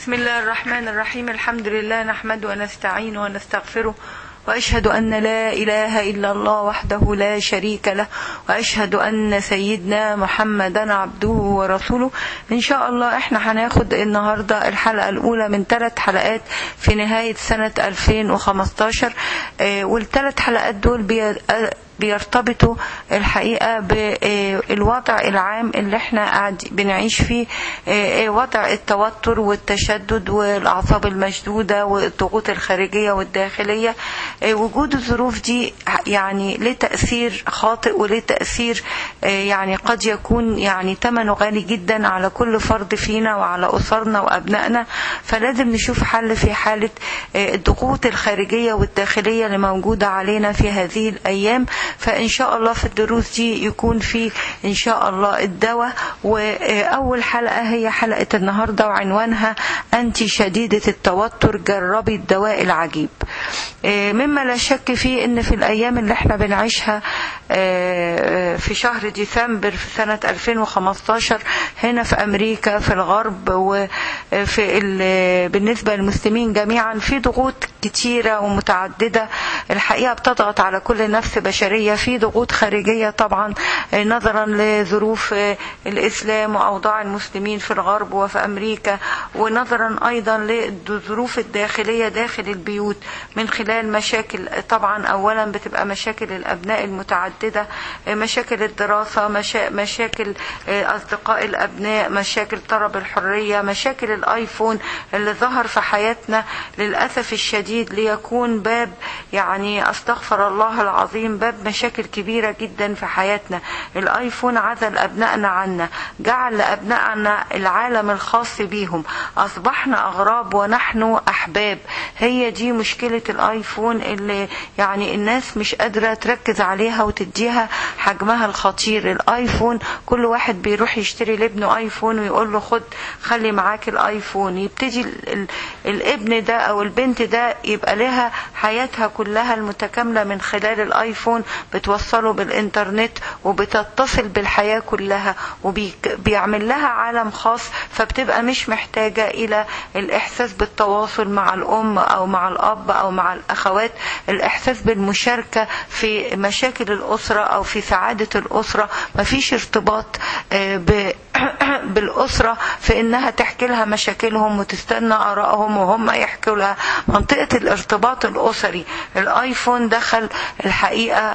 بسم الله الرحمن الرحيم الحمد لله نحمده ونستعينه ونستغفره واشهد ان لا اله الا الله وحده لا شريك له واشهد ان سيدنا محمدا عبده ورسوله ان شاء الله احنا هناخد النهارده الحلقه الاولى من ثلاث حلقات في نهايه سنه 2015 آه، والثلاث حلقات دول بي بيرتبطوا الحقيقة بالوضع العام اللي احنا قاعد بنعيش فيه آه، وضع التوتر والتشدد والأعصاب المشدودة والضغوط الخارجية والداخلية آه، وجود الظروف دي يعني له تأثير خاطئ وله تأثير آه، يعني قد يكون يعني ثمنه غالي جدا على كل فرد فينا وعلى أسرنا وأبنائنا فلازم نشوف حل في حالة آه، الضغوط الخارجية والداخلية اللي موجودة علينا في هذه الأيام فإن شاء الله في الدروس دي يكون في إن شاء الله الدواء وأول حلقة هي حلقة النهاردة وعنوانها أنت شديدة التوتر جربي الدواء العجيب آه، مما لا شك فيه ان في الايام اللي احنا بنعيشها آه، في شهر ديسمبر في سنة 2015 هنا في امريكا في الغرب وفي ال- بالنسبة للمسلمين جميعا في ضغوط كتيرة ومتعددة الحقيقة بتضغط على كل نفس بشرية في ضغوط خارجية طبعا آه، نظرا لظروف آه، الاسلام واوضاع المسلمين في الغرب وفي امريكا ونظرا ايضا للظروف الداخلية داخل البيوت من خلال مشاكل طبعا اولا بتبقى مشاكل الابناء المتعدده مشاكل الدراسه مشا... مشاكل اصدقاء الابناء مشاكل طلب الحريه مشاكل الايفون اللي ظهر في حياتنا للاسف الشديد ليكون باب يعني استغفر الله العظيم باب مشاكل كبيره جدا في حياتنا الايفون عزل ابنائنا عنا جعل لابنائنا العالم الخاص بيهم اصبحنا اغراب ونحن احباب هي دي مشكله الايفون اللي يعني الناس مش قادره تركز عليها وتديها حجمها الخطير الايفون كل واحد بيروح يشتري لابنه ايفون ويقول له خد خلي معاك الايفون يبتدي ال ال الابن ده او البنت ده يبقى لها حياتها كلها المتكامله من خلال الايفون بتوصله بالانترنت وبتتصل بالحياه كلها وبيعمل لها عالم خاص فبتبقى مش محتاجه الى الاحساس بالتواصل مع الام او مع الاب او مع الاخوات الاحساس بالمشاركه في مشاكل الاسره او في سعاده الاسره مفيش ارتباط آه، ب بالاسره في انها تحكي لها مشاكلهم وتستنى ارائهم وهم يحكوا لها منطقه الارتباط الاسري الايفون دخل الحقيقه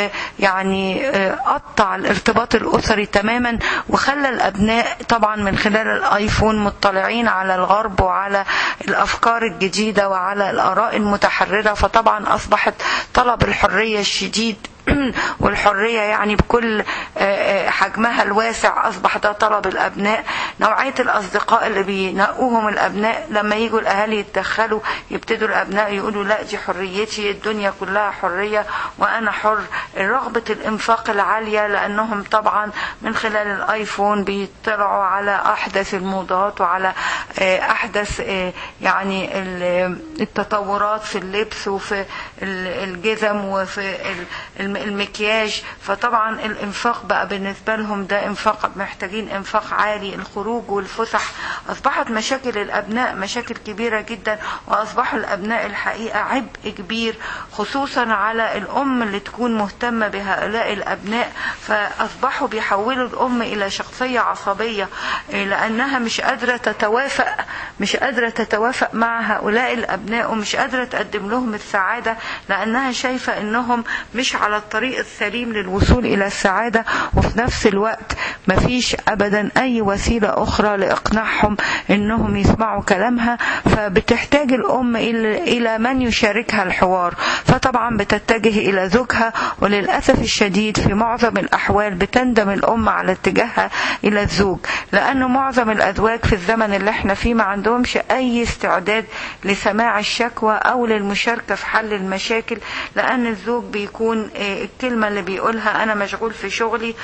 ويعني آه، قطع الارتباط الاسري تماما وخلى الابناء طبعا من خلال الايفون مطلعين على الغرب وعلى الافكار الجديده وعلى الاراء المتحرره فطبعا اصبحت طلب الحريه الشديد والحرية يعني بكل آه، آه، حجمها الواسع أصبح ده طلب الأبناء نوعية الأصدقاء اللي بينقوهم الأبناء لما يجوا الأهالي يتدخلوا يبتدوا الأبناء يقولوا لا دي حريتي الدنيا كلها حرية وأنا حر رغبة الإنفاق العالية لأنهم طبعا من خلال الآيفون بيطلعوا على أحدث الموضات وعلى آه، أحدث آه، يعني ال- التطورات في اللبس وفي ال- الجزم وفي ال- الم- المكياج فطبعا الانفاق بقى بالنسبه لهم ده انفاق محتاجين انفاق عالي الخروج والفسح اصبحت مشاكل الابناء مشاكل كبيره جدا واصبحوا الابناء الحقيقه عبء كبير خصوصا على الام اللي تكون مهتمه بهؤلاء الابناء فاصبحوا بيحولوا الام الى شخصيه عصبيه إيه، لانها مش قادره تتوافق مش قادره تتوافق مع هؤلاء الابناء ومش قادره تقدم لهم السعاده لانها شايفه انهم مش على الطريق السليم للوصول الى السعاده وفي نفس الوقت مفيش ابدا اي وسيله اخرى لاقناعهم انهم يسمعوا كلامها فبتحتاج الام الى إلى من يشاركها الحوار فطبعا بتتجه الى زوجها وللاسف الشديد في معظم الاحوال بتندم الام على اتجاهها الى الزوج لانه معظم الازواج في الزمن اللي احنا فيه ما عندهمش اي استعداد لسماع الشكوى او للمشاركه في حل المشاكل لان الزوج بيكون آه، الكلمه اللي بيقولها انا مشغول في شغلي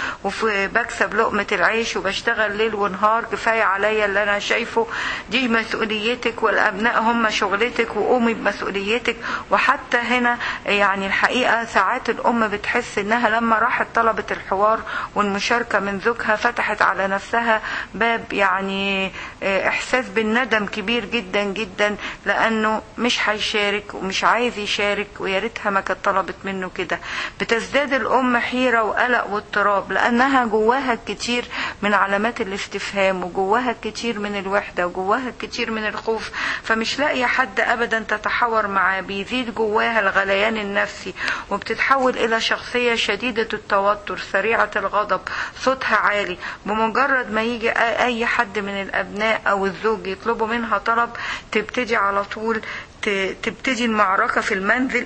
وفي بكسب لقمة العيش وبشتغل ليل ونهار كفاية عليا اللي أنا شايفه دي مسؤوليتك والأبناء هم شغلتك وقومي بمسؤوليتك وحتى هنا يعني الحقيقة ساعات الأم بتحس إنها لما راحت طلبت الحوار والمشاركة من زوجها فتحت على نفسها باب يعني إحساس بالندم كبير جدا جدا لأنه مش هيشارك ومش عايز يشارك ويا ريتها ما كانت طلبت منه كده بتزداد الأم حيرة وقلق واضطراب لأنها جواها كتير من علامات الاستفهام وجواها كتير من الوحدة وجواها كتير من الخوف فمش لاقية حد أبدا تتحاور معاه بيزيد جواها الغليان النفسي وبتتحول إلى شخصية شديدة التوتر سريعة الغضب صوتها عالي بمجرد ما يجي أي حد من الأبناء أو الزوج يطلبوا منها طلب تبتدي على طول تبتدي المعركة في المنزل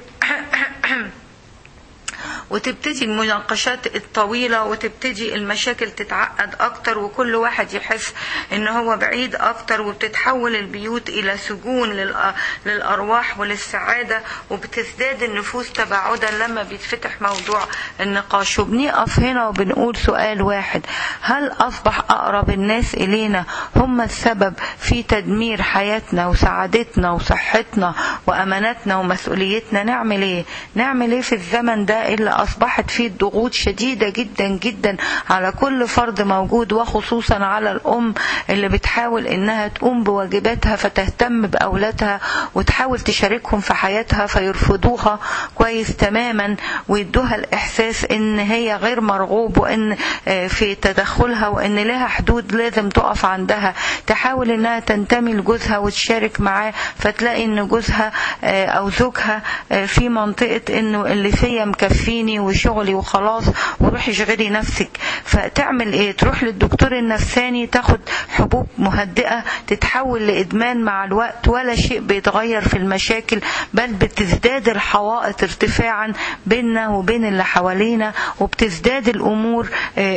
وتبتدي المناقشات الطويلة وتبتدي المشاكل تتعقد أكتر وكل واحد يحس إن هو بعيد أكتر وبتتحول البيوت إلى سجون للأرواح وللسعادة وبتزداد النفوس تباعدا لما بيتفتح موضوع النقاش وبنقف هنا وبنقول سؤال واحد هل أصبح أقرب الناس إلينا هم السبب في تدمير حياتنا وسعادتنا وصحتنا وأمانتنا ومسؤوليتنا نعمل إيه نعمل إيه في الزمن ده اللي أصبحت فيه ضغوط شديدة جدا جدا على كل فرد موجود وخصوصا على الأم اللي بتحاول إنها تقوم بواجباتها فتهتم بأولادها وتحاول تشاركهم في حياتها فيرفضوها كويس تماما ويدوها الإحساس إن هي غير مرغوب وإن في تدخلها وإن لها حدود لازم تقف عندها تحاول إنها تنتمي لجوزها وتشارك معاه فتلاقي إن جوزها أو زوجها في منطقة إنه اللي فيا مكفيني وشغلي وخلاص وروحي اشغلي نفسك فتعمل ايه تروح للدكتور النفساني تاخد حبوب مهدئة تتحول لإدمان مع الوقت ولا شيء بيتغير في المشاكل بل بتزداد الحوائط ارتفاعا بيننا وبين اللي حوالينا وبتزداد الأمور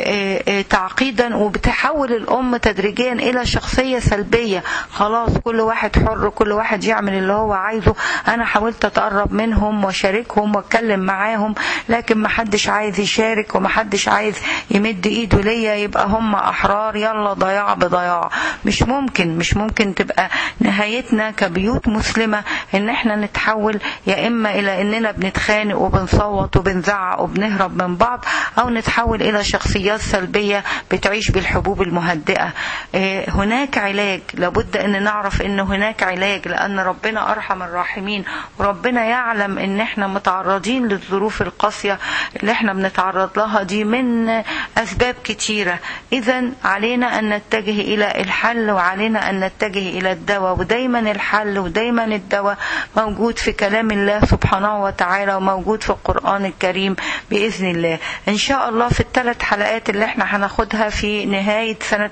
تعقيدا وبتحول الأم تدريجيا إلى شخصية سلبية خلاص كل واحد حر كل واحد يعمل اللي هو عايزه أنا حاولت أتقرب منهم وأشاركهم وأتكلم معاهم لكن محدش عايز يشارك ومحدش عايز يمد ايده ليا يبقى هم احرار يلا ضياع بضياع مش ممكن مش ممكن تبقى نهايتنا كبيوت مسلمة ان احنا نتحول يا اما الى اننا بنتخانق وبنصوت وبنزعق وبنهرب من بعض او نتحول الى شخصيات سلبية بتعيش بالحبوب المهدئة هناك علاج لابد ان نعرف ان هناك علاج لان ربنا ارحم الراحمين وربنا يعلم ان احنا متعرضين للظروف القاسية اللي احنا بنتعرض لها دي من أسباب كتيرة إذا علينا أن نتجه إلى الحل وعلينا أن نتجه إلى الدواء ودايما الحل ودايما الدواء موجود في كلام الله سبحانه وتعالى وموجود في القرآن الكريم بإذن الله إن شاء الله في الثلاث حلقات اللي احنا هناخدها في نهاية سنة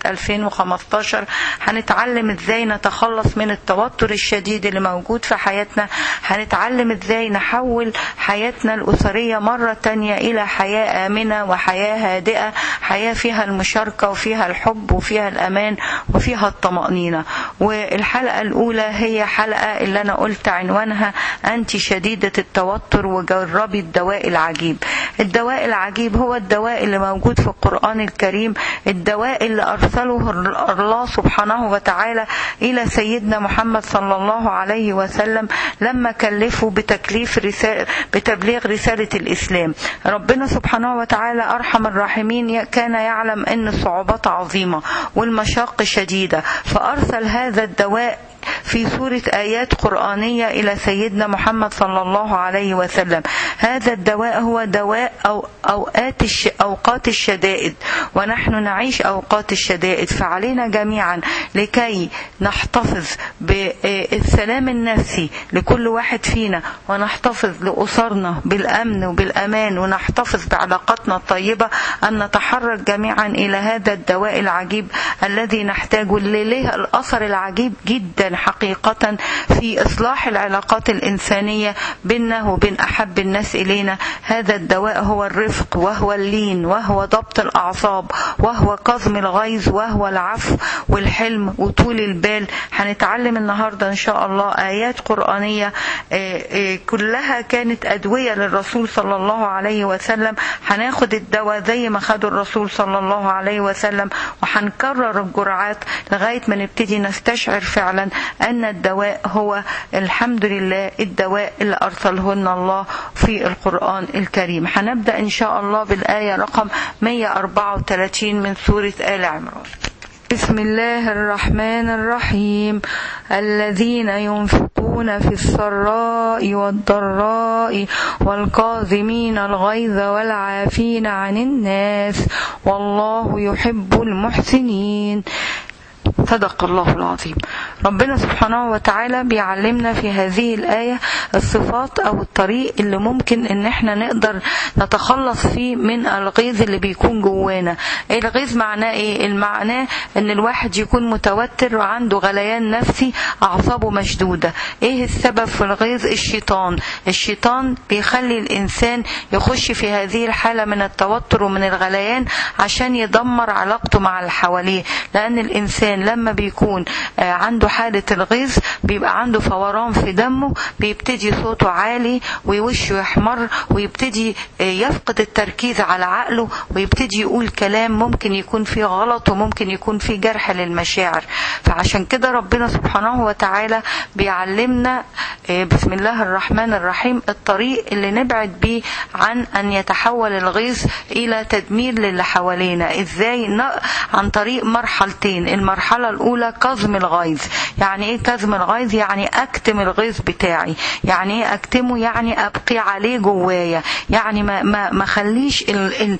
2015 هنتعلم ازاي نتخلص من التوتر الشديد اللي موجود في حياتنا هنتعلم ازاي نحول حياتنا الأسرية مرة تانية إلى حياة آمنة وحياة هادئة حياة فيها المشاركة وفيها الحب وفيها الأمان وفيها الطمأنينة والحلقة الأولى هي حلقة اللي أنا قلت عنوانها أنت شديدة التوتر وجربي الدواء العجيب الدواء العجيب هو الدواء اللي موجود في القرآن الكريم الدواء اللي أرسله الله سبحانه وتعالى إلى سيدنا محمد صلى الله عليه وسلم لما كلفه بتكليف رسالة بتبليغ رسالة الإسلام ربنا سبحانه وتعالى أرحم الراحمين كان يعلم أن الصعوبات عظيمة والمشاق شديدة فأرسل هذا الدواء في سورة آيات قرآنية إلى سيدنا محمد صلى الله عليه وسلم هذا الدواء هو دواء أو أوقات الش أوقات الشدائد ونحن نعيش أوقات الشدائد فعلينا جميعا لكي نحتفظ بالسلام النفسي لكل واحد فينا ونحتفظ لأسرنا بالأمن وبالأمان ونحتفظ بعلاقاتنا الطيبة أن نتحرك جميعا إلى هذا الدواء العجيب الذي نحتاجه اللي له الأثر العجيب جدا حقيقي حقيقة في إصلاح العلاقات الإنسانية بيننا وبين أحب الناس إلينا هذا الدواء هو الرفق وهو اللين وهو ضبط الأعصاب وهو كظم الغيظ وهو العفو والحلم وطول البال هنتعلم النهاردة إن شاء الله آيات قرآنية كلها كانت أدوية للرسول صلى الله عليه وسلم هناخد الدواء زي ما خده الرسول صلى الله عليه وسلم وهنكرر الجرعات لغاية ما نبتدي نستشعر فعلا أن الدواء هو الحمد لله الدواء اللي أرسله لنا الله في القرآن الكريم هنبدأ إن شاء الله بالآية رقم 134 من سورة آل عمران بسم الله الرحمن الرحيم الذين ينفقون في السراء والضراء والكاظمين الغيظ والعافين عن الناس والله يحب المحسنين صدق الله العظيم ربنا سبحانه وتعالى بيعلمنا في هذه الآية الصفات أو الطريق اللي ممكن إن احنا نقدر نتخلص فيه من الغيظ اللي بيكون جوانا الغيظ معناه إيه؟ المعناه إن الواحد يكون متوتر وعنده غليان نفسي أعصابه مشدودة إيه السبب في الغيظ الشيطان الشيطان بيخلي الإنسان يخش في هذه الحالة من التوتر ومن الغليان عشان يدمر علاقته مع اللي حواليه لأن الإنسان لما بيكون عنده حالة الغيظ بيبقى عنده فوران في دمه بيبتدي صوته عالي ووشه يحمر ويبتدي يفقد التركيز على عقله ويبتدي يقول كلام ممكن يكون فيه غلط وممكن يكون فيه جرح للمشاعر فعشان كده ربنا سبحانه وتعالى بيعلمنا بسم الله الرحمن الرحيم الطريق اللي نبعد بيه عن أن يتحول الغيظ إلى تدمير للي حوالينا إزاي عن طريق مرحلتين المرحلة الأولى كظم الغيظ يعني إيه كظم الغيظ يعني أكتم الغيظ بتاعي يعني إيه أكتمه يعني أبقي عليه جوايا يعني ما ما ما خليش ال ال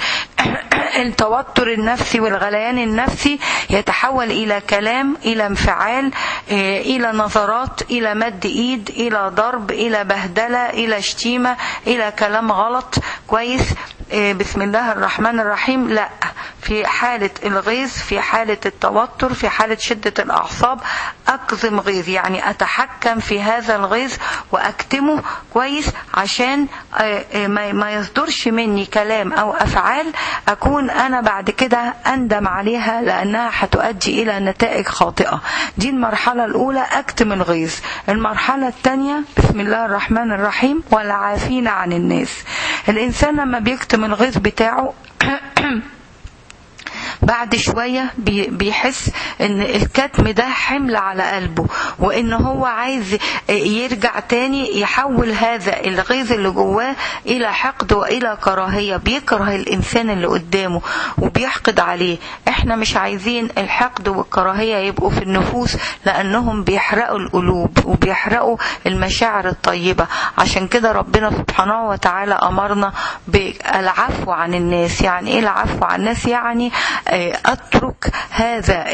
التوتر النفسي والغليان النفسي يتحول إلى كلام إلى انفعال إلى نظرات إلى مد إيد إلى ضرب إلى بهدلة إلى شتيمة إلى كلام غلط كويس بسم الله الرحمن الرحيم لا في حالة الغيظ في حالة التوتر في حالة شدة الأعصاب أكظم غيظ يعني أتحكم في هذا الغيظ وأكتمه كويس عشان ما يصدرش مني كلام أو أفعال أكون أنا بعد كده أندم عليها لأنها هتؤدي إلى نتائج خاطئة دي المرحلة الأولى أكتم الغيظ المرحلة الثانية بسم الله الرحمن الرحيم والعافين عن الناس الإنسان لما بيكتم الغيظ بتاعه بعد شوية بيحس ان الكتم ده حمل على قلبه وان هو عايز يرجع تاني يحول هذا الغيظ اللي جواه الى حقد والى كراهية بيكره الانسان اللي قدامه وبيحقد عليه احنا مش عايزين الحقد والكراهية يبقوا في النفوس لانهم بيحرقوا القلوب وبيحرقوا المشاعر الطيبة عشان كده ربنا سبحانه وتعالى امرنا بالعفو عن الناس يعني ايه العفو عن الناس يعني اترك هذا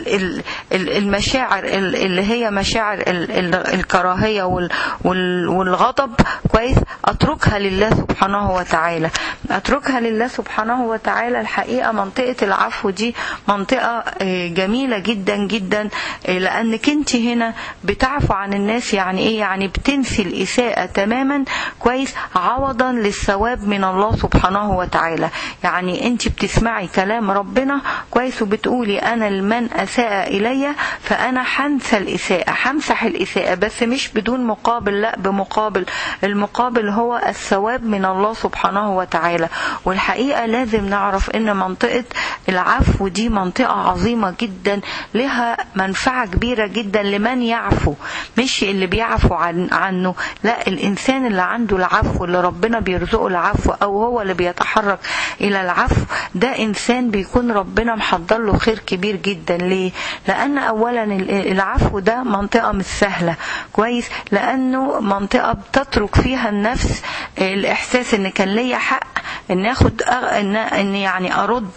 المشاعر اللي هي مشاعر الكراهيه والغضب كويس اتركها لله سبحانه وتعالى اتركها لله سبحانه وتعالى الحقيقه منطقه العفو دي منطقه جميله جدا جدا لانك انت هنا بتعفو عن الناس يعني ايه يعني بتنسي الاساءه تماما كويس عوضا للثواب من الله سبحانه وتعالى يعني انت بتسمعي كلام ربنا ربنا كويس وبتقولي انا لمن اساء الي فانا هنسى الاساءه همسح الاساءه بس مش بدون مقابل لا بمقابل المقابل هو الثواب من الله سبحانه وتعالى والحقيقه لازم نعرف ان منطقه العفو دي منطقه عظيمه جدا لها منفعه كبيره جدا لمن يعفو مش اللي بيعفو عن عنه لا الانسان اللي عنده العفو اللي ربنا بيرزقه العفو او هو اللي بيتحرك الى العفو ده انسان بيكون ربنا محضر له خير كبير جدا ليه لان اولا العفو ده منطقه مش سهله كويس لانه منطقه بتترك فيها النفس الاحساس ان كان ليا حق ان اخد ان ان يعني ارد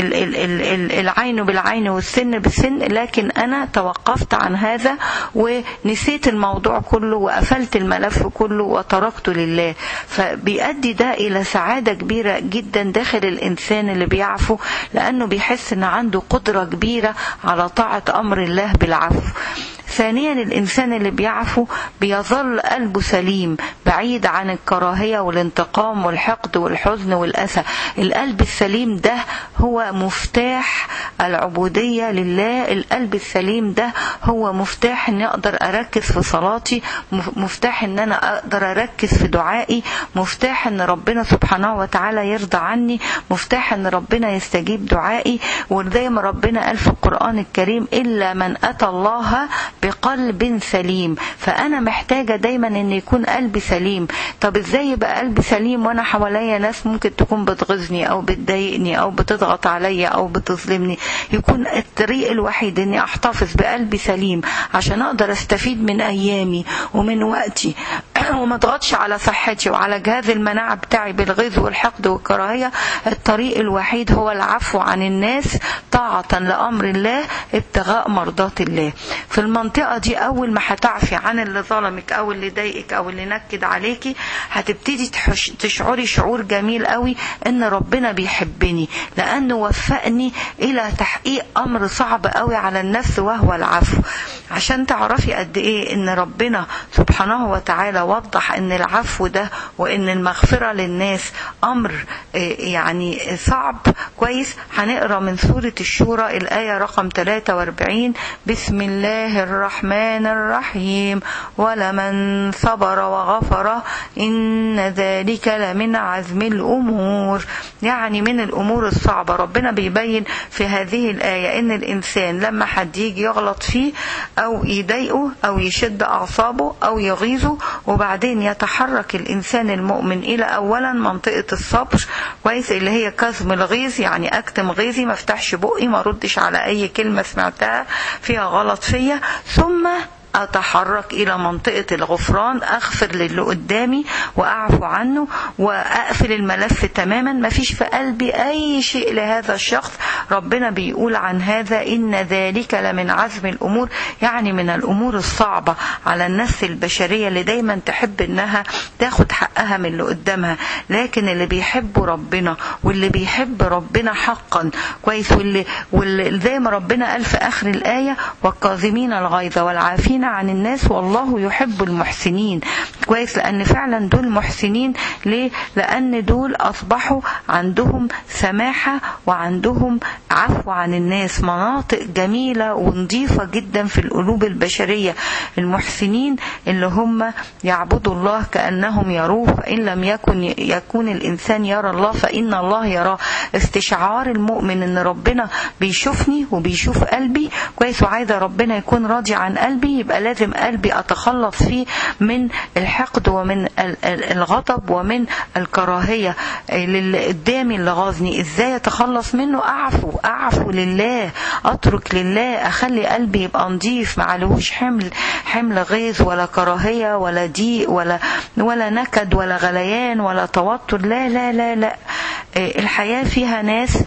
العين بالعين والسن بالسن لكن انا توقفت عن هذا ونسيت الموضوع كله وقفلت الملف كله وتركته لله فبيؤدي ده الى سعاده كبيره جدا داخل الانسان اللي بيعفو لانه بيحس ان عنده قدره كبيره على طاعه امر الله بالعفو ثانيا الإنسان اللي بيعفو بيظل قلبه سليم بعيد عن الكراهية والانتقام والحقد والحزن والأسى القلب السليم ده هو مفتاح العبودية لله القلب السليم ده هو مفتاح اني اقدر اركز في صلاتي مفتاح ان انا اقدر اركز في دعائي مفتاح ان ربنا سبحانه وتعالى يرضى عني مفتاح ان ربنا يستجيب دعائي وزي ما ربنا قال في القرآن الكريم إلا من أتى الله بقلب سليم فأنا محتاجة دايما ان يكون قلبي سليم طب ازاي يبقى قلبي سليم وانا حواليا ناس ممكن تكون بتغيظني او بتضايقني او بتضغط عليا او بتظلمني يكون الطريق الوحيد اني احتفظ بقلبي سليم عشان اقدر استفيد من ايامي ومن وقتي وما اضغطش على صحتي وعلى جهاز المناعة بتاعي بالغيظ والحقد والكراهية الطريق الوحيد هو العفو عن الناس طاعة لأمر الله ابتغاء مرضات الله في المنطقة دي أول ما هتعفي عن اللي ظلمك أو اللي ضايقك أو اللي نكد عليكي هتبتدي تشعري شعور جميل قوي إن ربنا بيحبني لأنه وفقني إلى تحقيق أمر صعب قوي على النفس وهو العفو عشان تعرفي قد إيه إن ربنا سبحانه وتعالى وضح إن العفو ده وإن المغفرة للناس أمر يعني صعب كويس هنقرا من سورة الشورى الآية رقم 43 بسم الله الرحمن الرحيم ولمن صبر وغفر إن ذلك لمن عزم الأمور يعني من الأمور الصعبة ربنا بيبين في هذه الآية إن الإنسان لما حد يجي يغلط فيه أو يضايقه أو يشد أعصابه أو يغيظه وبعدين يتحرك الإنسان المؤمن إلى أولا منطقة الصبر كويس اللي هي كظم الغيظ يعني أكتم غيظي ما افتحش بقي ما ردش على أي كلمة سمعتها فيها غلط فيا ثم أتحرك إلى منطقة الغفران أغفر للي قدامي وأعفو عنه وأقفل الملف تماما ما فيش في قلبي أي شيء لهذا الشخص ربنا بيقول عن هذا إن ذلك لمن عزم الأمور يعني من الأمور الصعبة على النفس البشرية اللي دايما تحب إنها تاخد حقها من اللي قدامها لكن اللي بيحبوا ربنا واللي بيحب ربنا حقا كويس واللي, واللي زي ما ربنا قال في آخر الآية والكاظمين الغيظ والعافين عن الناس والله يحب المحسنين كويس لأن فعلا دول محسنين ليه لأن دول أصبحوا عندهم سماحة وعندهم عفو عن الناس مناطق جميلة ونظيفة جدا في القلوب البشرية المحسنين اللي هم يعبدوا الله كأنهم يروه فإن لم يكن يكون الإنسان يرى الله فإن الله يراه استشعار المؤمن إن ربنا بيشوفني وبيشوف قلبي كويس وعايزة ربنا يكون راضي عن قلبي يبقى لازم قلبي أتخلص فيه من الحقد ومن الغضب ومن الكراهية للي قدامي اللي غاظني ازاي اتخلص منه اعفو اعفو لله اترك لله اخلي قلبي يبقى نظيف ما عليهوش حمل حمل غيظ ولا كراهية ولا ضيق ولا ولا نكد ولا غليان ولا توتر لا لا لا لا الحياة فيها ناس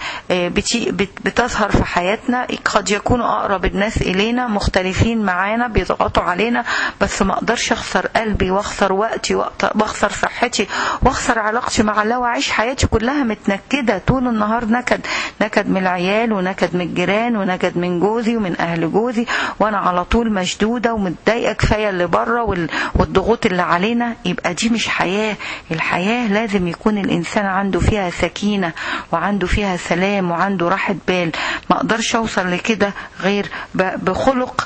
بتظهر في حياتنا قد يكونوا أقرب الناس إلينا مختلفين معانا بيضغطوا علينا بس ما أقدرش أخسر قلبي وأخسر وقتي وأخسر صحتي وأخسر علاقتي مع الله وأعيش حياتي كلها متنكدة طول النهار نكد نكد من العيال ونكد من الجيران ونكد من جوزي ومن أهل جوزي وأنا على طول مشدودة ومتضايقة كفاية اللي بره والضغوط اللي علينا يبقى دي مش حياة الحياة لازم يكون الإنسان عنده فيها سكينة وعنده فيها سلام وعنده راحة بال ما اقدرش اوصل لكده غير بخلق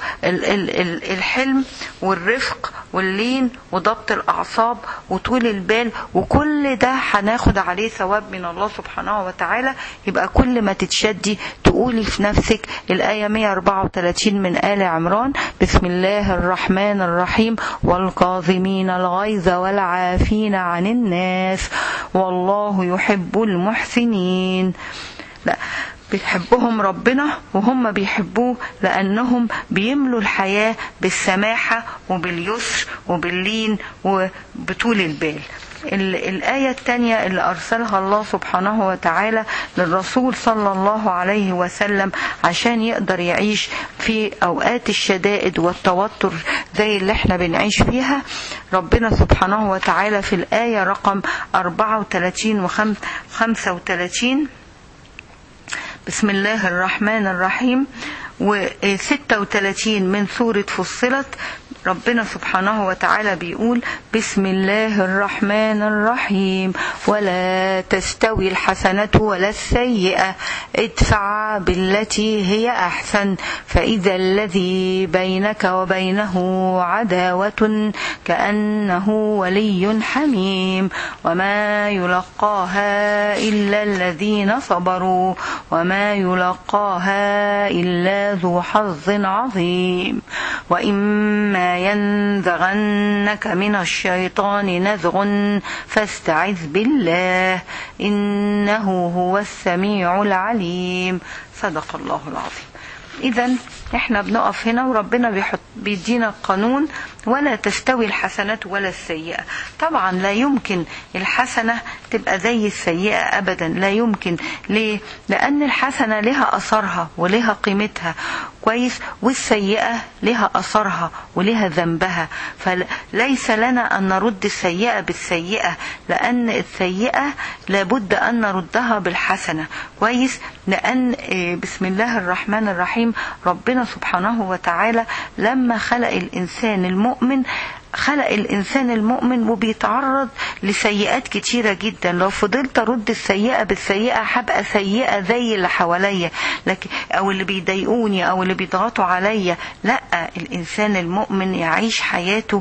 الحلم والرفق واللين وضبط الاعصاب وطول البال وكل ده هناخد عليه ثواب من الله سبحانه وتعالى يبقى كل ما تتشدي تقولي في نفسك الآية 134 من آل عمران بسم الله الرحمن الرحيم والكاظمين الغيظ والعافين عن الناس والله يحب المحسنين لا بيحبهم ربنا وهم بيحبوه لأنهم بيملوا الحياة بالسماحة وباليسر وباللين وبطول البال الآية الثانية اللي أرسلها الله سبحانه وتعالى للرسول صلى الله عليه وسلم عشان يقدر يعيش في أوقات الشدائد والتوتر زي اللي احنا بنعيش فيها ربنا سبحانه وتعالى في الآية رقم 34 و 35 بسم الله الرحمن الرحيم و36 من سورة فصلت ربنا سبحانه وتعالى بيقول بسم الله الرحمن الرحيم ولا تستوي الحسنة ولا السيئة ادفع بالتي هي أحسن فإذا الذي بينك وبينه عداوة كأنه ولي حميم وما يلقاها إلا الذين صبروا وما يلقاها إلا ذو حظ عظيم وإما ينزغنك من الشيطان نزغ فاستعذ بالله إنه هو السميع العليم صدق الله العظيم إذا احنا بنقف هنا وربنا بيحط بيدينا القانون ولا تستوي الحسنات ولا السيئة طبعا لا يمكن الحسنة تبقى زي السيئة أبدا لا يمكن ليه لأن الحسنة لها أثرها ولها قيمتها كويس والسيئة لها أثرها ولها ذنبها فليس لنا أن نرد السيئة بالسيئة لأن السيئة لابد أن نردها بالحسنة كويس لأن بسم الله الرحمن الرحيم ربنا سبحانه وتعالى لما خلق الإنسان المؤمن خلق الإنسان المؤمن وبيتعرض لسيئات كتيرة جدا لو فضلت أرد السيئة بالسيئة هبقى سيئة زي اللي حواليا لكن أو اللي بيضايقوني أو اللي بيضغطوا عليا لا الإنسان المؤمن يعيش حياته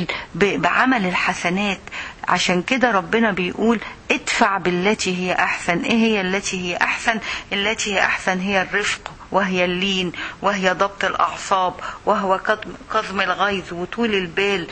بعمل الحسنات عشان كده ربنا بيقول ادفع بالتي هي أحسن إيه هي التي هي أحسن التي هي أحسن هي الرفق وهي اللين وهي ضبط الأعصاب وهو كظم الغيظ وطول البال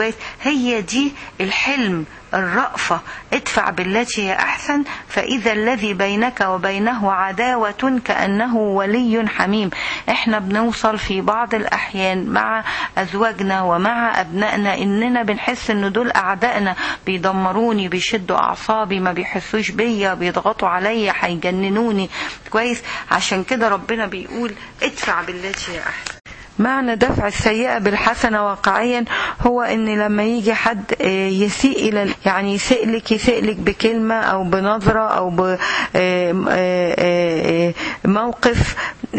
هي دي الحلم الرأفة ادفع بالتي هي أحسن فإذا الذي بينك وبينه عداوة كأنه ولي حميم احنا بنوصل في بعض الأحيان مع أزواجنا ومع أبنائنا إننا بنحس إن دول أعدائنا بيدمروني بيشدوا أعصابي ما بيحسوش بيا بيضغطوا عليا هيجننوني كويس عشان كده ربنا بيقول ادفع بالتي هي أحسن معنى دفع السيئة بالحسنة واقعيا هو ان لما يجي حد يسيء الى يعني يسيء لك يسيء لك بكلمة او بنظرة او بموقف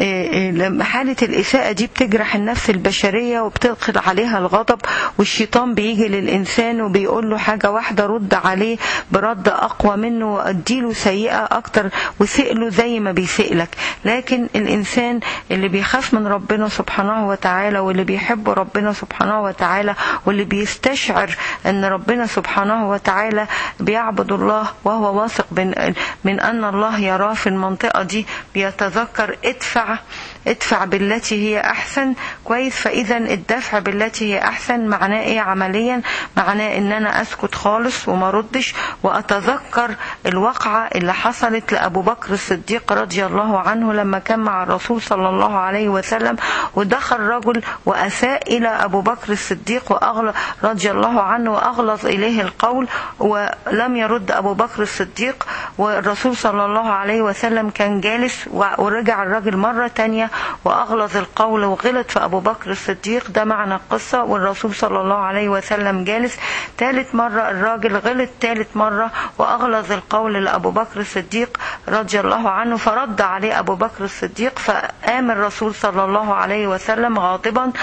حالة الإساءة دي بتجرح النفس البشرية وبتدخل عليها الغضب والشيطان بيجي للإنسان وبيقول له حاجة واحدة رد عليه برد أقوى منه وأديله سيئة أكتر وسئ له زي ما بيسئ لك لكن الإنسان اللي بيخاف من ربنا سبحانه وتعالى واللي بيحب ربنا سبحانه وتعالى واللي بيستشعر ان ربنا سبحانه وتعالى بيعبد الله وهو واثق من, من ان الله يراه في المنطقة دي بيتذكر ادفع ادفع بالتي هي احسن كويس فاذا الدفع بالتي هي احسن معناه ايه عمليا معناه ان انا اسكت خالص وما ردش واتذكر الواقعة اللي حصلت لابو بكر الصديق رضي الله عنه لما كان مع الرسول صلى الله عليه وسلم ودخل رجل واساء الى ابو بكر الصديق واغلى رضي الله عنه واغلظ اليه القول ولم يرد ابو بكر الصديق والرسول صلى الله عليه وسلم كان جالس ورجع الراجل مرة تانية وأغلظ القول وغلط في أبو بكر الصديق ده معنى القصة والرسول صلى الله عليه وسلم جالس ثالث مرة الراجل غلط ثالث مرة وأغلظ القول لأبو بكر الصديق رضي الله عنه فرد عليه أبو بكر الصديق فقام الرسول صلى الله عليه وسلم غاضبا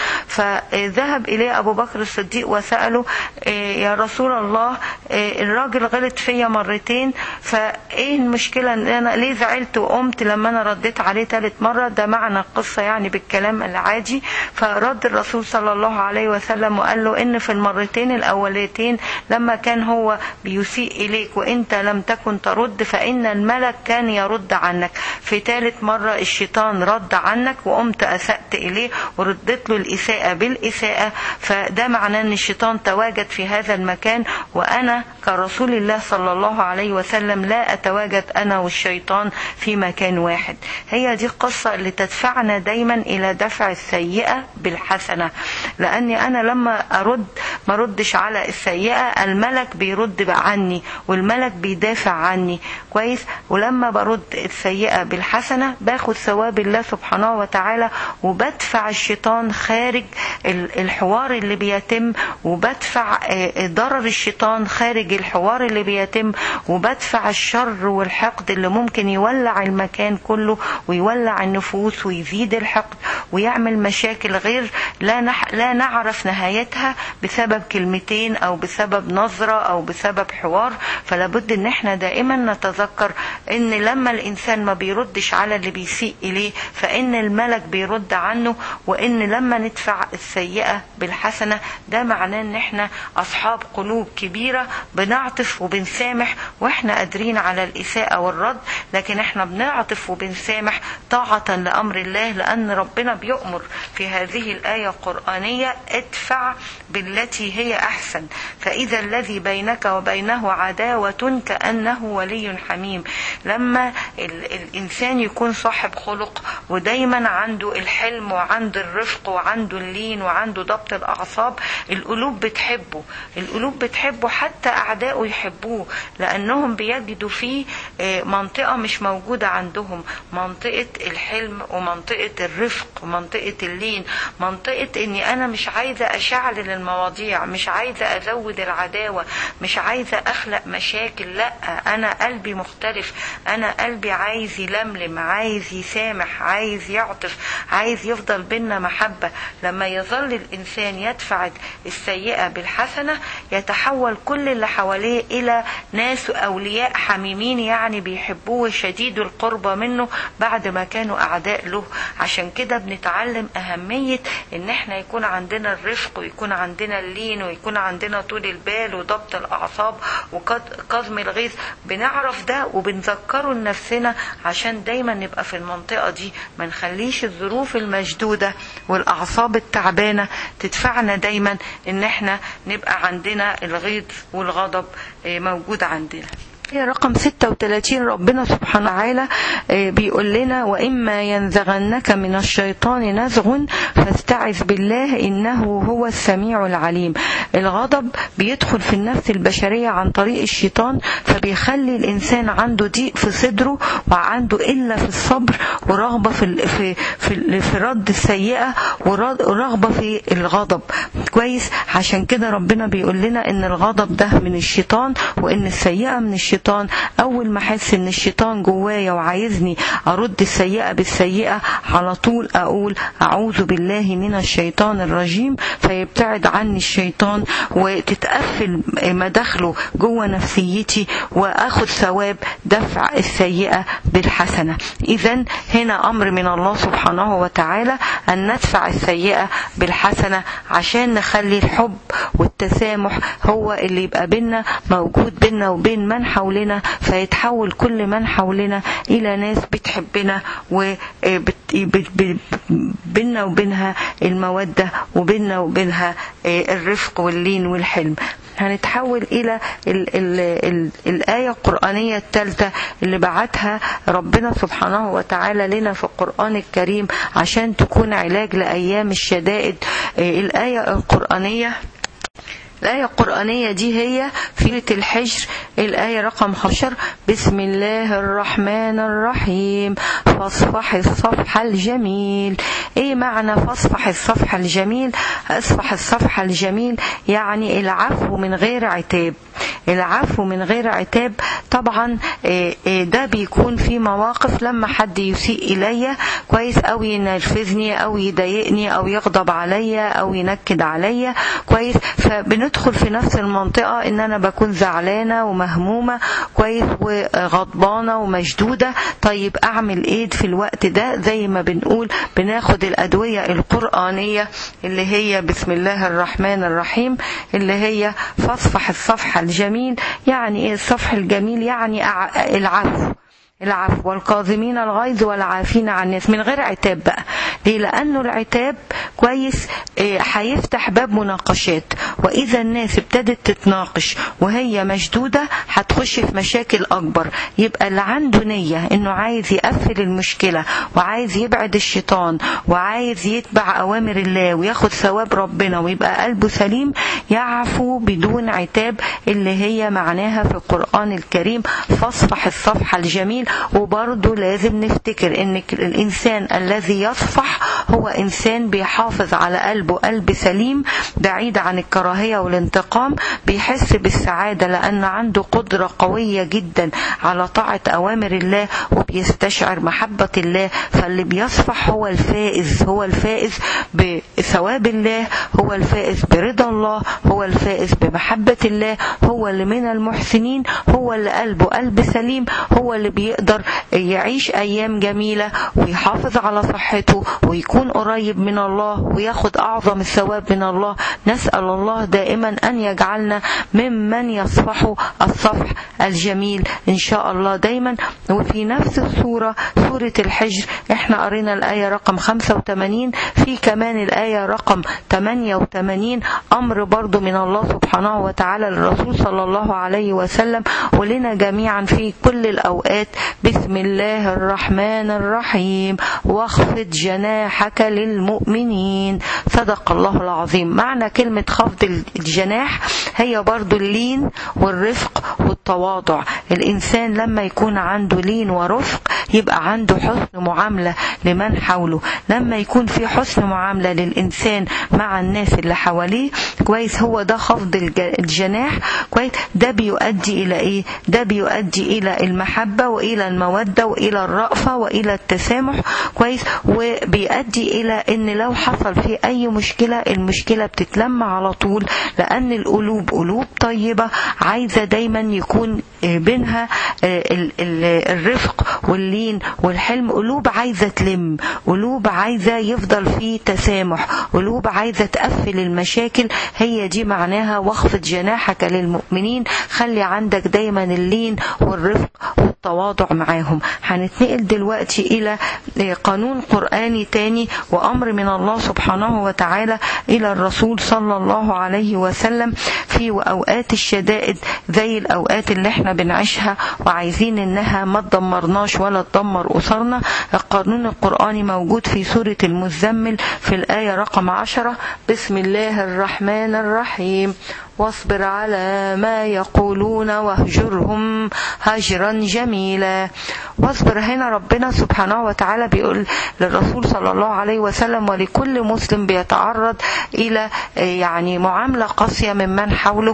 فذهب إليه أبو بكر الصديق وسأله يا رسول الله الراجل غلط فيا مرتين فإيه المشكلة إن أنا ليه زعلت وقمت لما أنا رديت عليه ثالث مرة ده معنى القصة يعني بالكلام العادي فرد الرسول صلى الله عليه وسلم وقال له إن في المرتين الأوليتين لما كان هو بيسيء إليك وإنت لم تكن ترد فإن الملك كان يرد عنك في ثالث مرة الشيطان رد عنك وقمت أسأت إليه وردت له الإساءة بالإساءة فده معناه أن الشيطان تواجد في هذا المكان وأنا كرسول الله صلى الله عليه وسلم لا أتواجد أنا والشيطان في مكان واحد هي دي القصة اللي تدفعنا دايما إلى دفع السيئة بالحسنة لأني أنا لما أرد ما ردش على السيئة الملك بيرد بقى عني والملك بيدافع عني كويس ولما برد السيئة بالحسنة باخد ثواب الله سبحانه وتعالى وبدفع الشيطان خارج الحوار اللي بيتم وبدفع ضرر الشيطان خارج الحوار اللي بيتم وبدفع الشر والحقد اللي ممكن يولع المكان كله ويولع النفوس ويزيد الحقد ويعمل مشاكل غير لا نح لا نعرف نهايتها بسبب كلمتين او بسبب نظره او بسبب حوار فلا بد ان احنا دائما نتذكر ان لما الانسان ما بيردش على اللي بيسيء اليه فان الملك بيرد عنه وان لما ندفع السيئه بالحسنه ده معناه ان احنا اصحاب قلوب كبيره بنعطف وبنسامح واحنا قادرين على الاساءه والرد لكن احنا بنعطف وبنسامح طاعه لامر الله لان ربنا بيؤمر في هذه الايه القرانيه ادفع بالتي هي احسن فاذا الذي بينك وبينه عداوه كانه ولي حميم لما الانسان يكون صاحب خلق ودايما عنده الحلم وعنده الرفق وعنده اللين وعنده ضبط الاعصاب القلوب بتحبه القلوب بتحبه حتى اعدائه يحبوه لانهم بيجدوا فيه منطقه مش موجوده عندهم منطقه الحلم ومنطقه الرفق ومنطقه اللين منطقه اني انا مش عايزه اشعل المواضيع مش عايزه ازود العداوه مش عايزه اخلق مشاكل لا انا قلبي مختلف انا قلبي عايز يلملم عايز يسامح عايز يعطف عايز يفضل بينا محبه لما يظل الانسان يدفع السيئه بالحسنه يتحول كل اللي حواليه الى ناس اولياء حميمين يعني بيحبوه شديد القربة منه بعد ما كانوا اعداء له عشان كده بنتعلم اهميه ان احنا يكون عندنا الرفق ويكون عندنا اللين ويكون عندنا طول البال وضبط الاعصاب وكظم الغيظ بنعرف ده وبنذكره لنفسنا عشان دايما نبقى في المنطقه دي ما نخليش الظروف المشدوده والاعصاب التعبانه تدفعنا دايما ان احنا نبقى عندنا الغيظ والغضب موجود عندنا هي رقم 36 ربنا سبحانه وتعالى بيقول لنا وإما ينزغنك من الشيطان نزغ فاستعذ بالله إنه هو السميع العليم الغضب بيدخل في النفس البشرية عن طريق الشيطان فبيخلي الإنسان عنده ضيق في صدره وعنده إلا في الصبر ورغبة في في في, في رد السيئة ورغبة في الغضب كويس عشان كده ربنا بيقول لنا إن الغضب ده من الشيطان وإن السيئة من الشيطان الشيطان اول ما احس ان الشيطان جوايا وعايزني ارد السيئه بالسيئه على طول اقول اعوذ بالله من الشيطان الرجيم فيبتعد عني الشيطان وتتقفل مداخله جوه نفسيتي واخد ثواب دفع السيئه بالحسنه اذا هنا امر من الله سبحانه وتعالى ان ندفع السيئه بالحسنه عشان نخلي الحب والتسامح هو اللي يبقى بينا موجود بينا وبين من حولنا حولنا فيتحول كل من حولنا إلى ناس بتحبنا وبيننا وبينها المودة وبيننا وبينها الرفق واللين والحلم هنتحول إلى ال ال ال الآية القرآنية الثالثة اللي بعتها ربنا سبحانه وتعالى لنا في القرآن الكريم عشان تكون علاج لأيام الشدائد الآية القرآنية الآية القرآنية دي هي في الحجر الآية رقم 11 بسم الله الرحمن الرحيم فاصفح الصفح الجميل ايه معنى فاصفح الصفح الجميل اصفح الصفح الجميل يعني العفو من غير عتاب العفو من غير عتاب طبعا ده بيكون في مواقف لما حد يسيء الي كويس او ينرفزني او يضايقني او يغضب عليا او ينكد عليا كويس فبندخل في نفس المنطقه ان انا بكون زعلانه ومهمومه كويس وغضبانه ومشدوده طيب اعمل ايه في الوقت ده زي ما بنقول بناخد الادويه القرانيه اللي هي بسم الله الرحمن الرحيم اللي هي فاصفح الصفحه الجميل يعني ايه الصفح الجميل يعني العفو العفو والكاظمين الغيظ والعافين عن الناس من غير عتاب بقى ليه لانه العتاب كويس هيفتح باب مناقشات واذا الناس ابتدت تتناقش وهي مشدودة هتخش في مشاكل اكبر يبقى اللي عنده نية انه عايز يقفل المشكلة وعايز يبعد الشيطان وعايز يتبع اوامر الله وياخد ثواب ربنا ويبقى قلبه سليم يعفو بدون عتاب اللي هي معناها في القرآن الكريم فاصفح الصفح الجميل وبرضه لازم نفتكر ان الانسان الذي يصفح هو انسان بيحافظ على قلبه قلب سليم بعيد عن الكراهية والانتقام بيحس بالسعادة لان عنده قدرة قوية جدا على طاعة اوامر الله وبيستشعر محبة الله فاللي بيصفح هو الفائز هو الفائز بثواب الله هو الفائز برضا الله هو الفائز بمحبة الله هو اللي من المحسنين هو اللي قلبه قلب سليم هو اللي بيقدر يعيش أيام جميلة ويحافظ على صحته ويكون قريب من الله وياخد أعظم الثواب من الله نسأل الله دائما أن يجعلنا ممن يصفح الصفح الجميل إن شاء الله دايما وفي نفس السورة سورة الحجر احنا قرينا الآية رقم 85 في كمان الآية رقم 88 أمر برضو من الله سبحانه وتعالى للرسول صلى الله عليه وسلم ولنا جميعا في كل الأوقات بسم الله الرحمن الرحيم واخفض جناحك للمؤمنين صدق الله العظيم معنى كلمة خفض الجناح هي برضو اللين والرفق والتواضع الإنسان لما يكون عنده لين ورفق يبقى عنده حسن معاملة لمن حوله لما يكون في حسن معاملة للإنسان مع الناس اللي حواليه كويس هو ده خفض الجناح كويس ده بيؤدي إلى إيه ده بيؤدي إلى المحبة وإلى المودة وإلى الرأفة وإلى التسامح كويس وبيؤدي إلى إن لو حصل في أي مشكلة المشكلة بتتلم على طول لأن القلوب قلوب طيبة عايزة دايما يكون بينها الرفق واللين والحلم قلوب عايزة تلم قلوب عايزة يفضل فيه تسامح قلوب عايزة تقفل المشاكل هي دي معناها واخفض جناحك للمؤمنين خلي عندك دايما اللين والرفق والتواضع معاهم هنتنقل دلوقتي إلى قانون قرآني تاني وأمر من الله سبحانه وتعالى إلى الرسول صلى الله عليه وسلم في أوقات الشدائد زي الأوقات اللي احنا بنعيشها وعايزين إنها ما تدمرناش ولا تدمر أسرنا القانون القرآني موجود في سورة المزمل في الآية رقم عشرة بسم الله الرحمن الرحيم واصبر على ما يقولون واهجرهم هجرا جميلا واصبر هنا ربنا سبحانه وتعالى بيقول للرسول صلى الله عليه وسلم ولكل مسلم بيتعرض إلى يعني معاملة قاسية ممن حوله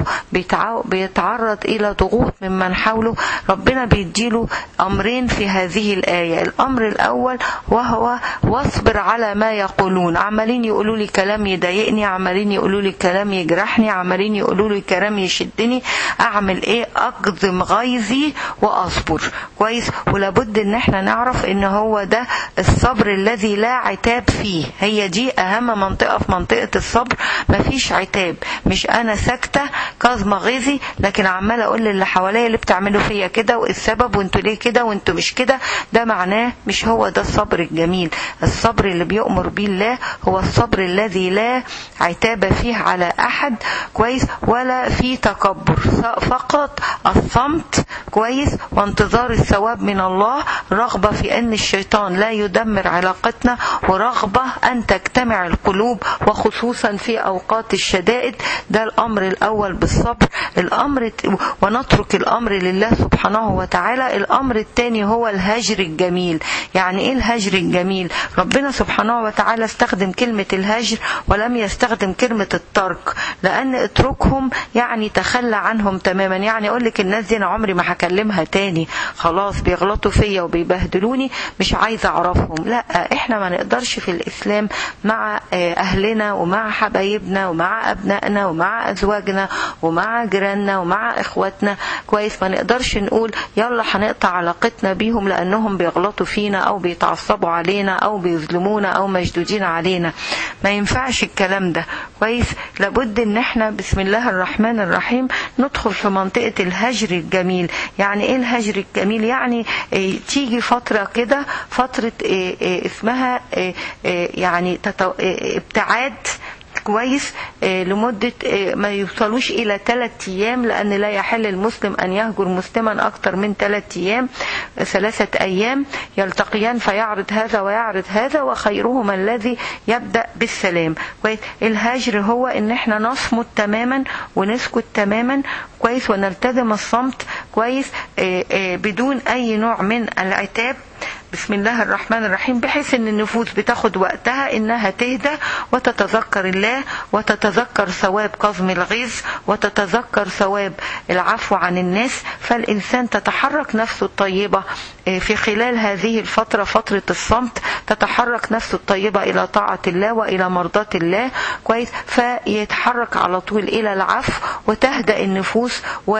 بيتعرض إلى ضغوط ممن حوله ربنا بيديله أمرين في هذه الآية الأمر الأول وهو واصبر على ما يقولون عمالين يقولوا لي كلام يضايقني عمالين يقولوا لي كلام يجرحني عمالين يقولوا لي كلام يشدني أعمل إيه أقدم غيظي وأصبر كويس ولابد إن احنا نعرف إن هو ده الصبر الذي لا عتاب فيه هي دي أهم منطقة في منطقة الصبر مفيش عتاب مش أنا ساكتة كاظمة غيظي لكن عمالة أقول للي حواليا اللي بتعملوا فيا كده والسبب وانتوا ليه كده وانتوا مش كده ده معناه مش هو ده الصبر الجميل الصبر اللي بيؤمر به الله هو الصبر الذي لا عتاب فيه على أحد كويس ولا في تكبر فقط الصمت كويس وانتظار الثواب من الله رغبة في أن الشيطان لا يدمر علاقتنا ورغبة أن تجتمع القلوب وخصوصا في أوقات الشدائد ده الأمر الأول بالصبر الأمر ونترك الأمر لله سبحانه وتعالى الأمر الثاني هو الهجر الجميل يعني إيه الهجر الجميل ربنا سبحانه وتعالى استخدم كلمة الهجر ولم يستخدم كلمة الترك لأن اتركهم يعني تخلى عنهم تماما يعني أقول لك الناس دي أنا عمري ما هكلمها تاني خلاص بيغلطوا فيا وبيبهدلوني مش عايزة أعرفهم لا إحنا ما نقدرش في الإسلام مع أهلنا ومع حبايبنا ومع أبنائنا ومع أزواجنا ومع جيراننا ومع إخواتنا كويس ما نقدرش نقول يلا هنقطع علاقتنا بيهم لأنهم بيغلطوا فينا أو بيتعصبوا علينا أو بيظلمونا أو مشدودين علينا ما ينفعش الكلام ده كويس لابد ان احنا بسم الله الرحمن الرحيم ندخل في منطقة الهجر الجميل يعني ايه الهجر الجميل يعني ايه تيجي فترة كده فترة ايه ايه اسمها يعني ابتعاد كويس آه، لمدة آه، ما يوصلوش إلى ثلاثة أيام لأن لا يحل المسلم أن يهجر مسلما أكثر من ثلاثة أيام آه، ثلاثة أيام يلتقيان فيعرض هذا ويعرض هذا وخيرهما الذي يبدأ بالسلام كويس الهجر هو إن احنا نصمت تماما ونسكت تماما كويس ونلتزم الصمت كويس آه، آه، بدون أي نوع من العتاب بسم الله الرحمن الرحيم بحيث ان النفوس بتاخد وقتها انها تهدى وتتذكر الله وتتذكر ثواب كظم الغيظ وتتذكر ثواب العفو عن الناس فالانسان تتحرك نفسه الطيبه آه، في خلال هذه الفتره فتره الصمت تتحرك نفسه الطيبه الى طاعه الله والى مرضاه الله كويس فيتحرك على طول الى العفو وتهدأ النفوس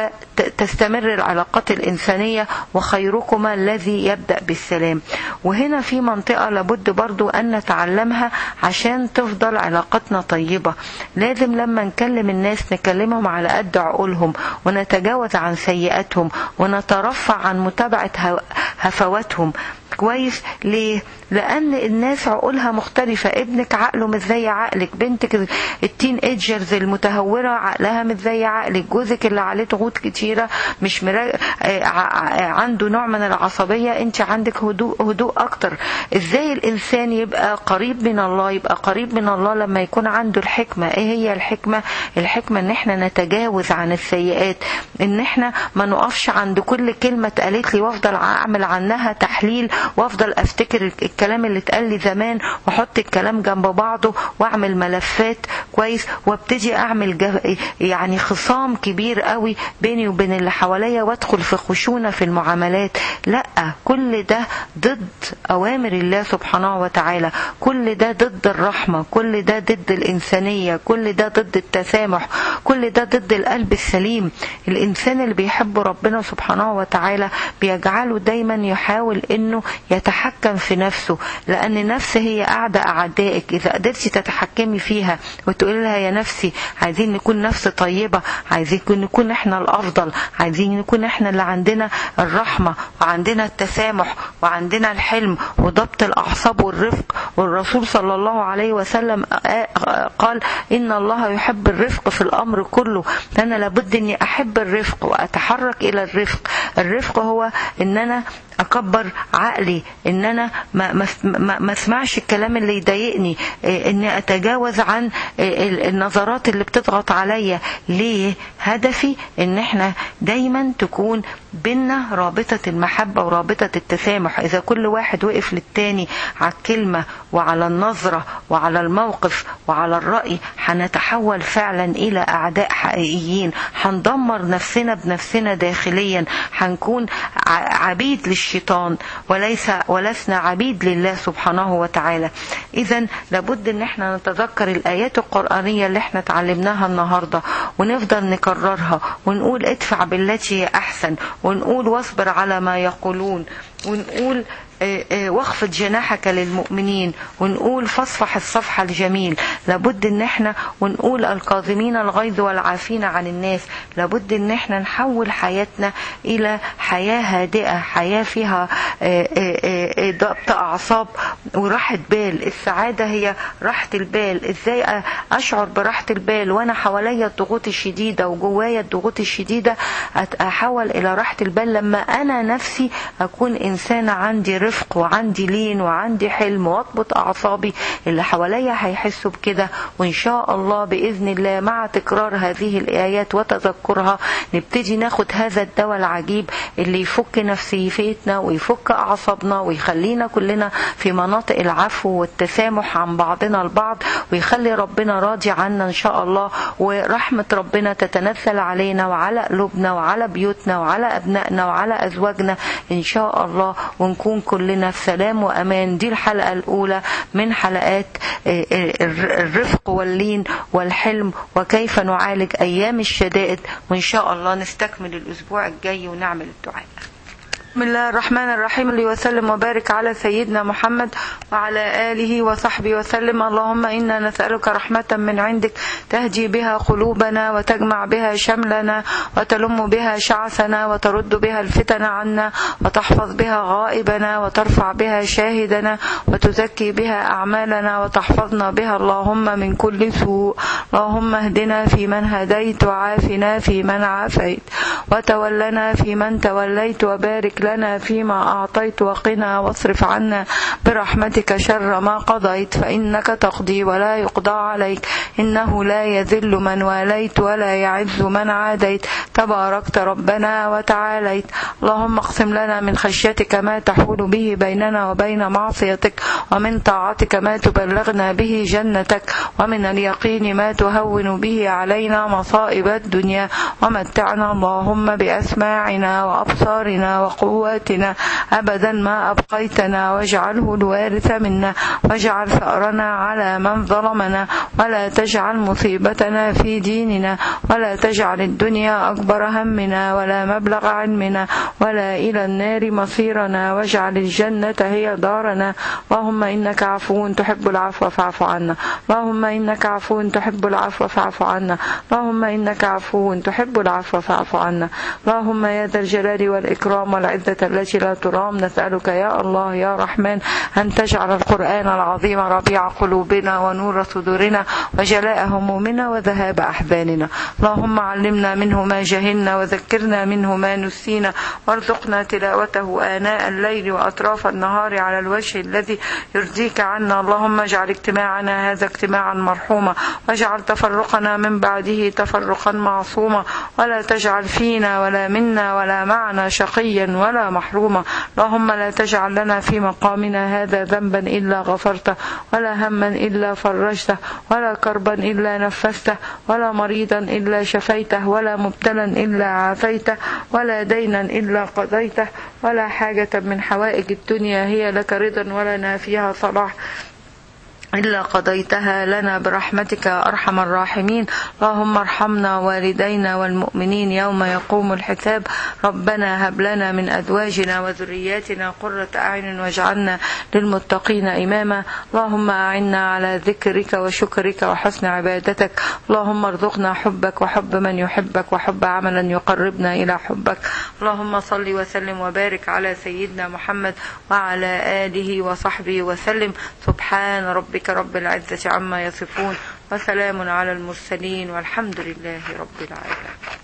وتستمر العلاقات الانسانيه وخيركما الذي يبدأ بالسلام وهنا في منطقة لابد برضو أن نتعلمها عشان تفضل علاقتنا طيبة لازم لما نكلم الناس نكلمهم على قد عقولهم ونتجاوز عن سيئاتهم ونترفع عن متابعة هو- هفواتهم كويس ليه لان الناس عقولها مختلفة ابنك عقله مش زي عقلك بنتك التين ايجرز المتهورة عقلها مش زي عقلك جوزك اللي عليه ضغوط كتيرة مش مرا... آه، ع- عنده نوع من العصبية انت عندك هدوء هدوء اكتر ازاي الانسان يبقى قريب من الله يبقى قريب من الله لما يكون عنده الحكمة ايه هي الحكمة الحكمة ان احنا نتجاوز عن السيئات ان احنا ما نقفش عند كل كلمة اتقالت لي وافضل اعمل عنها تحليل وافضل افتكر الكلام اللي اتقال لي زمان واحط الكلام جنب بعضه واعمل ملفات كويس وابتدي اعمل جه- يعني خصام كبير قوي بيني وبين اللي حواليا وادخل في خشونة في المعاملات لا كل ده ضد اوامر الله سبحانه وتعالى كل ده ضد الرحمة كل ده ضد الانسانية كل ده ضد التسامح كل ده ضد القلب السليم الانسان اللي بيحب ربنا سبحانه وتعالى بيجعله دايما يحاول انه يتحكم في نفسه لان النفس هي اعدى اعدائك اذا قدرتي تتحكمي فيها وتقولي لها يا نفسي عايزين نكون نفس طيبة عايزين نكون احنا الافضل عايزين نكون احنا اللي عندنا الرحمة وعندنا التسامح وعندنا الحلم وضبط الاعصاب والرفق والرسول صلى الله عليه وسلم قال ان الله يحب الرفق في الامر كله انا لابد اني احب الرفق واتحرك الى الرفق الرفق هو ان انا اكبر عقلي ان انا ما, ما, ما, ما اسمعش الكلام اللي يضايقني إيه، اني اتجاوز عن إيه، ال- النظرات اللي بتضغط عليا ليه هدفي ان احنا دايما تكون بينا رابطة المحبة ورابطة التسامح اذا كل واحد وقف للتاني على الكلمة وعلى النظرة وعلى الموقف وعلى الرأي هنتحول فعلا الى اعداء حقيقيين هندمر نفسنا بنفسنا داخليا هنكون ع- عبيد للشيطان وليس ولسنا عبيد لله سبحانه وتعالى اذا لابد ان احنا نتذكر الايات القرآنية اللي احنا اتعلمناها النهاردة ونفضل نكررها ونقول ادفع بالتي هي احسن ونقول واصبر على ما يقولون ونقول آه، آه، واخفض جناحك للمؤمنين ونقول فاصفح الصفح الجميل لابد ان احنا ونقول الكاظمين الغيظ والعافين عن الناس لابد ان احنا نحول حياتنا الى حياة هادئة حياة فيها آه، آه، آه، ضبط اعصاب وراحة بال السعادة هي راحة البال ازاي أ- اشعر براحة البال وانا حواليا الضغوط الشديدة وجوايا الضغوط الشديدة أت- احول الى راحة البال لما انا نفسي اكون انسانة عندي رفق وعندي لين وعندي حلم واضبط اعصابي اللي حواليا هيحسوا بكده وان شاء الله باذن الله مع تكرار هذه الايات وتذكرها نبتدي ناخد هذا الدواء العجيب اللي يفك نفسيتنا ويفك اعصابنا ويخلينا كلنا في مناطق العفو والتسامح عن بعضنا البعض ويخلي ربنا راضي عنا ان شاء الله ورحمة ربنا تتنزل علينا وعلى قلوبنا وعلى بيوتنا وعلى ابنائنا وعلى ازواجنا ان شاء الله ونكون كلنا في سلام وامان دي الحلقة الاولى من حلقات آه، آه، الرفق واللين والحلم وكيف نعالج ايام الشدائد وان شاء الله نستكمل الاسبوع الجاي ونعمل الدعاء بسم الله الرحمن الرحيم اللي وسلم وبارك على سيدنا محمد وعلى آله وصحبه وسلم اللهم إنا نسألك رحمة من عندك تهدي بها قلوبنا وتجمع بها شملنا وتلم بها شعثنا وترد بها الفتن عنا وتحفظ بها غائبنا وترفع بها شاهدنا وتزكي بها أعمالنا وتحفظنا بها اللهم من كل سوء اللهم اهدنا في من هديت وعافنا في من عافيت وتولنا في من توليت وبارك لنا فيما أعطيت وقنا واصرف عنا برحمتك شر ما قضيت فإنك تقضي ولا يقضى عليك إنه لا يذل من واليت ولا يعز من عاديت تباركت ربنا وتعاليت اللهم اقسم لنا من خشيتك ما تحول به بيننا وبين معصيتك ومن طاعتك ما تبلغنا به جنتك ومن اليقين ما تهون به علينا مصائب الدنيا ومتعنا اللهم بأسماعنا وأبصارنا وقواتنا أبدا ما أبقيتنا واجعله الوارث منا واجعل ثأرنا على من ظلمنا ولا تجعل مصيبتنا في ديننا ولا تجعل الدنيا أكبر همنا ولا مبلغ علمنا ولا إلى النار مصيرنا واجعل الجنة هي دارنا اللهم إنك عفو تحب العفو فاعف عنا اللهم إنك عفو تحب العفو فاعف عنا اللهم إنك عفو تحب العفو فاعف عنا اللهم يا ذا الجلال والإكرام والعزة التي لا ترام نسألك يا الله يا رحمن أن تجعل القرآن العظيم ربيع قلوبنا ونور صدورنا وجلاء همومنا وذهاب أحزاننا اللهم علمنا منه ما جهلنا وذكرنا منه ما نسينا وارزقنا تلاوته آناء الليل وأطراف النهار على الوجه الذي يرضيك عنا اللهم اجعل اجتماعنا هذا اجتماعا مرحوما واجعل تفرقنا من بعده تفرقا معصوما ولا تجعل فينا ولا منا ولا معنا شقيا ولا محروما اللهم لا تجعل لنا في مقامنا هذا ذنبا إلا غفرته ولا هما إلا فرجته ولا كربا إلا نفسته ولا مريضا إلا شفيته ولا مبتلا إلا عافيته ولا دينا إلا قضيته ولا حاجة من حوائج الدنيا هي لك رضا ولنا فيها صلاح إلا قضيتها لنا برحمتك يا أرحم الراحمين اللهم ارحمنا والدينا والمؤمنين يوم يقوم الحساب ربنا هب لنا من أزواجنا وذرياتنا قرة أعين واجعلنا للمتقين إماما اللهم أعنا على ذكرك وشكرك وحسن عبادتك اللهم ارزقنا حبك وحب من يحبك وحب عملا يقربنا إلى حبك اللهم صل وسلم وبارك على سيدنا محمد وعلى آله وصحبه وسلم سبحان ربك رب العزة عما يصفون وسلام على المرسلين والحمد لله رب العالمين